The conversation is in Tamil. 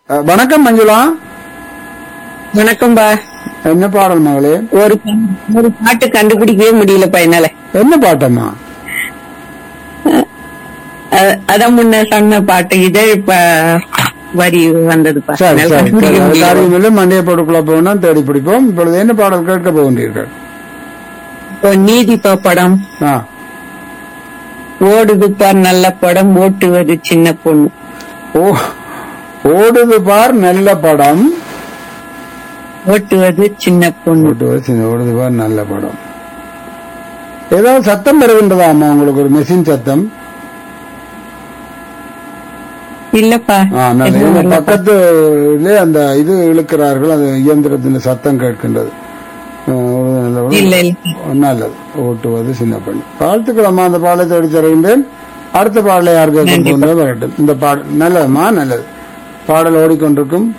அஹ், வணக்கம் மஞ்சுளா வணக்கம்பா என்ன பாடல் மகளே ஒரு ஒரு பாட்டு கண்டுபிடிக்கவே முடியலப்பா என்னால என்ன பாட்டம்மா அ- அதான் முன்ன சொன்ன பாட்டு இதழ் ப- வரி வந்ததுப்பா சரி என்னால சரி கண்டுபிடிக்க சரி. அது முடியல. காரியமில்லை மண்டிய போட்டுக்குள்ள போனா தேடி பிடிப்போம் இப்பொழுது என்ன பாடல் கேட்க போகின்றீர்கள் இப்போ நீதிப்பா படம் ஆ ஓடுதுப்பா நல்ல படம் ஓட்டுவது சின்ன பொண்ணு ஓ ஓடுது பார் நல்ல படம் ஓட்டுவது சின்ன பொண்ணு ஓட்டுவது சின்ன ஓடுது பார் நல்ல படம் ஏதாவது சத்தம் வருகின்றதா அம்மா உங்களுக்கு ஒரு மெஷின் சத்தம் இல்லப்பா ஆ, நல்ல. எதுவும் இந்த வரலப்பா. பக்கத்திலே அந்த இது இழுக்கிறார்கள் அது இயந்திரத்தின் சத்தம் கேட்கின்றது ஆ, ஒரு நல்ல படம். இல்ல இல்ல நல்லது ஓட்டுவது சின்ன பெண் வாழ்த்துக்கள் அம்மா அந்த பாடலை தேடி தருகின்றேன் அடுத்த பாடலை யார் கேட்க நன்றி. போன்றோ வரட்டும் இந்த பாடல் நல்லதுமா நல்லது பாடல் ஓடிக்கொண்டிருக்கும்